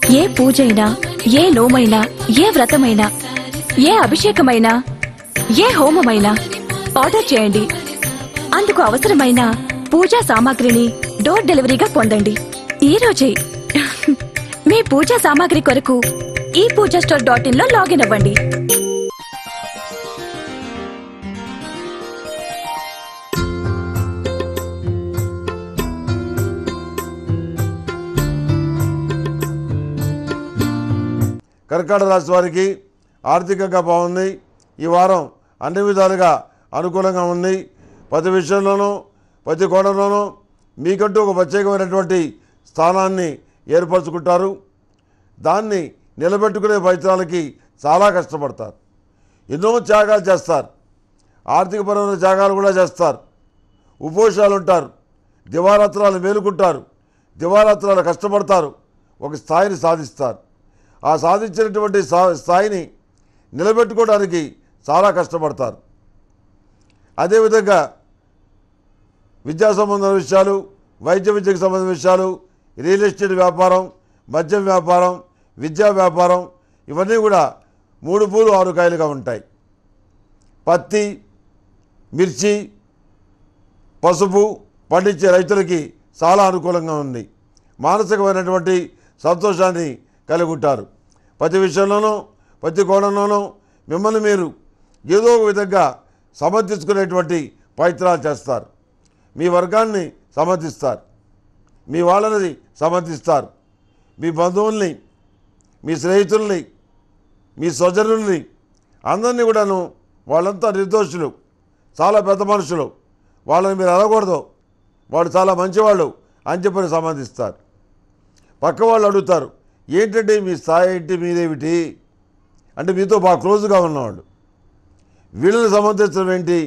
ఏ పూజైనా ఏ నోమైనా ఏ వ్రతమైనా ఏ అభిషేకమైనా ఏ హోమమైనా ఆర్డర్ చేయండి అందుకు అవసరమైన పూజా సామాగ్రిని డోర్ డెలివరీగా పొందండి ఈ రోజే మీ పూజా సామాగ్రి కొరకు ఈ పూజా స్టోర్ డాట్ ఇన్ లో లాగిన్ అవ్వండి కర్కాటక రాశి వారికి ఆర్థికంగా బాగుంది ఈ వారం అన్ని విధాలుగా అనుకూలంగా ఉంది ప్రతి విషయంలోనూ ప్రతి కోణంలోనూ మీకంటూ ఒక ప్రత్యేకమైనటువంటి స్థానాన్ని ఏర్పరచుకుంటారు దాన్ని నిలబెట్టుకునే ప్రయత్నాలకి చాలా కష్టపడతారు ఎన్నో త్యాగాలు చేస్తారు ఆర్థికపరమైన త్యాగాలు కూడా చేస్తారు ఉపోషాలు ఉంటారు దివారాత్రాలు మేలుకుంటారు దివారాత్రాలు కష్టపడతారు ఒక స్థాయిని సాధిస్తారు ఆ సాధించినటువంటి సా- స్థాయిని నిలబెట్టుకోవడానికి చాలా కష్టపడతారు అదేవిధంగా విద్యా సంబంధమైన విషయాలు వైద్య విద్యకు సంబంధించిన విషయాలు రియల్ ఎస్టేట్ వ్యాపారం మద్యం వ్యాపారం విద్యా వ్యాపారం ఇవన్నీ కూడా మూడు పూలు ఆరు కాయలుగా ఉంటాయి పత్తి మిర్చి పసుపు పండించే రైతులకి చాలా అనుకూలంగా ఉంది మానసికమైనటువంటి సంతోషాన్ని కలిగి ఉంటారు ప్రతి విషయంలోనూ ప్రతి కోణంలోనూ మిమ్మల్ని మీరు ఏదో ఒక విధంగా సమర్థించుకునేటువంటి ప్రయత్నాలు చేస్తారు మీ వర్గాన్ని సమర్థిస్తారు మీ వాళ్ళని సమర్థిస్తారు మీ బంధువుల్ని మీ స్నేహితుల్ని మీ స్వజనుల్ని అందరినీ కూడాను వాళ్ళంతా నిర్దోషులు చాలా పెద్ద మనుషులు వాళ్ళని మీరు అనకూడదు వాళ్ళు చాలా మంచివాళ్ళు అని చెప్పని సమాధిస్తారు పక్క వాళ్ళు అడుగుతారు ఏంటంటే మీ స్థాయి ఏంటి మీదేమిటి అంటే మీతో బాగా క్లోజ్గా ఉన్నవాళ్ళు వీళ్ళని సమర్థించడం ఏంటి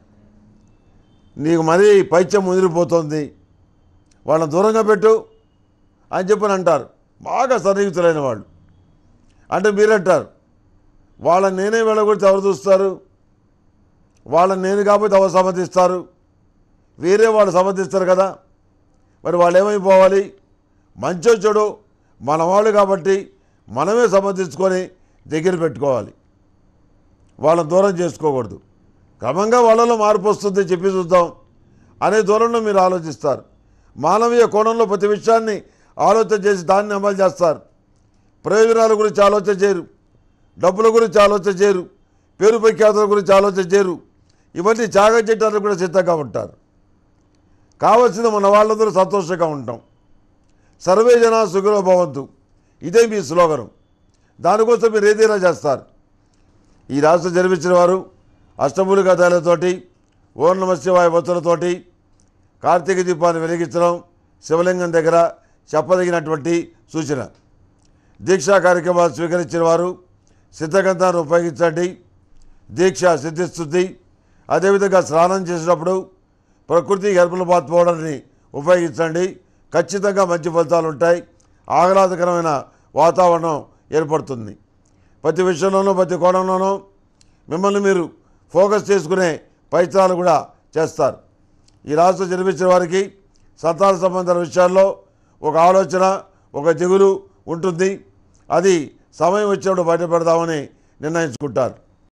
నీకు మరీ పైత్యం ముదిరిపోతుంది వాళ్ళని దూరంగా పెట్టు అని చెప్పని అంటారు బాగా సన్నిహితులైన వాళ్ళు అంటే మీరంటారు వాళ్ళని నేనే వెళ్ళగొడితే ఎవరు చూస్తారు వాళ్ళని నేను కాబట్టి ఎవరు సమర్థిస్తారు వేరే వాళ్ళు సమర్థిస్తారు కదా మరి వాళ్ళు ఏమైపోవాలి మంచో చెడు మన వాళ్ళు కాబట్టి మనమే సమర్థించుకొని దగ్గర పెట్టుకోవాలి వాళ్ళని దూరం చేసుకోకూడదు క్రమంగా వాళ్ళలో మార్పు వస్తుంది చెప్పి చూద్దాం అనే దూరంలో మీరు ఆలోచిస్తారు మానవీయ కోణంలో ప్రతి విషయాన్ని ఆలోచన చేసి దాన్ని అమలు చేస్తారు ప్రయోజనాల గురించి ఆలోచన చేయరు డబ్బుల గురించి ఆలోచన చేయరు పేరు ప్రఖ్యాతుల గురించి ఆలోచన చేయరు ఇవన్నీ త్యాగం చేయడానికి కూడా సిద్ధంగా ఉంటారు కావలసిన మన వాళ్ళందరూ సంతోషంగా ఉంటాం సర్వే జన సుఖలో భవంతు ఇదే మీ స్లోగనం దానికోసం మీరు ఏదైనా చేస్తారు ఈ రాష్ట్రం జన్మించిన వారు అష్టమూలిక కథలతోటి ఓం నమ శివాయ వత్తులతోటి కార్తీక దీపాన్ని వెలిగించడం శివలింగం దగ్గర చెప్పదగినటువంటి సూచన దీక్షా కార్యక్రమాలు స్వీకరించిన వారు సిద్ధగంధాన్ని ఉపయోగించండి దీక్ష సిద్ధిస్తుంది అదేవిధంగా స్నానం చేసినప్పుడు ప్రకృతి హెర్బల్ బాత్ పౌడర్ని ఉపయోగించండి ఖచ్చితంగా మంచి ఫలితాలు ఉంటాయి ఆహ్లాదకరమైన వాతావరణం ఏర్పడుతుంది ప్రతి విషయంలోనూ ప్రతి కోణంలోనూ మిమ్మల్ని మీరు ఫోకస్ చేసుకునే ప్రయత్నాలు కూడా చేస్తారు ఈ రాష్ట్రం జన్మించిన వారికి సంతాన సంబంధాల విషయాల్లో ఒక ఆలోచన ఒక దిగులు ఉంటుంది అది సమయం వచ్చినప్పుడు బయటపెడదామని నిర్ణయించుకుంటారు